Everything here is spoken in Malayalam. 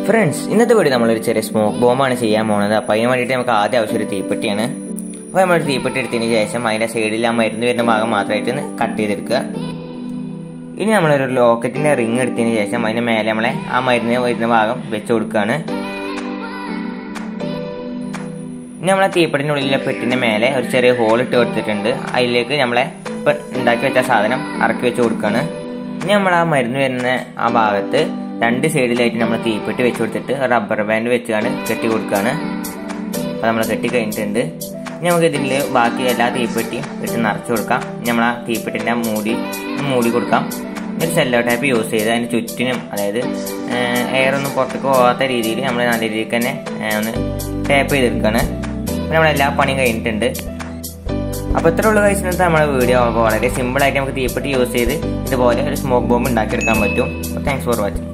ഫ്രണ്ട്സ് ഇന്നത്തെ വീഡിയോ നമ്മളൊരു ചെറിയ സ്മോക്ക് ബോംബാണ് ചെയ്യാൻ പോകുന്നത് അപ്പോൾ അതിന് വേണ്ടിയിട്ട് നമുക്ക് ആദ്യം ആവശ്യം ഒരു തീപ്പെട്ടിയാണ് അപ്പോൾ നമ്മളൊരു തീപ്പെട്ടി എടുത്തതിന് ശേഷം അതിൻ്റെ സൈഡിൽ ആ മരുന്ന് വരുന്ന ഭാഗം മാത്രമായിട്ട് ഒന്ന് കട്ട് ചെയ്തെടുക്കുക ഇനി നമ്മളൊരു ലോക്കറ്റിൻ്റെ റിങ് എടുത്തതിന് ശേഷം അതിന് മേലെ നമ്മളെ ആ മരുന്ന് വരുന്ന ഭാഗം വെച്ച് കൊടുക്കുകയാണ് ഇനി നമ്മളെ തീപ്പെട്ടിൻ്റെ ഉള്ളിലെ പെട്ടിൻ്റെ മേലെ ഒരു ചെറിയ ഹോൾ ഇട്ട് കൊടുത്തിട്ടുണ്ട് അതിലേക്ക് നമ്മളെ ഇപ്പം ഉണ്ടാക്കി വെച്ച സാധനം ഇറക്കി വെച്ച് കൊടുക്കുകയാണ് ഇനി നമ്മൾ ആ മരുന്ന് വരുന്ന ആ ഭാഗത്ത് രണ്ട് സൈഡിലായിട്ട് നമ്മൾ തീപ്പെട്ടി വെച്ച് കൊടുത്തിട്ട് റബ്ബർ ബാൻഡ് വെച്ചാണ് കെട്ടി കൊടുക്കുകയാണ് അപ്പോൾ നമ്മൾ കെട്ടി കഴിഞ്ഞിട്ടുണ്ട് ഇനി നമുക്ക് ഇതിൽ ബാക്കി എല്ലാ തീപ്പെട്ടിയും ഇട്ട് നിറച്ച് കൊടുക്കാം ഇനി നമ്മൾ ആ തീപ്പെട്ടിൻ്റെ മൂടി മൂടി കൊടുക്കാം ഒരു സെല്ലോ ടൈപ്പ് യൂസ് ചെയ്ത് അതിന് ചുറ്റിനും അതായത് എയർ ഒന്നും പുറത്തേക്ക് പോകാത്ത രീതിയിൽ നമ്മൾ നല്ല രീതിക്ക് തന്നെ ഒന്ന് ടാപ്പ് ചെയ്തെടുക്കുകയാണ് അപ്പോൾ നമ്മളെല്ലാ പണിയും കഴിഞ്ഞിട്ടുണ്ട് അപ്പോൾ ഇത്ര ഉള്ള കഴിച്ചിട്ട് നമ്മുടെ വീഡിയോ വളരെ സിമ്പിളായിട്ട് നമുക്ക് തീപ്പെട്ടി യൂസ് ചെയ്ത് ഇതുപോലെ ഒരു സ്മോക്ക് ബോംബ് ഉണ്ടാക്കിയെടുക്കാൻ പറ്റും താങ്ക്സ് ഫോർ വാച്ചിങ്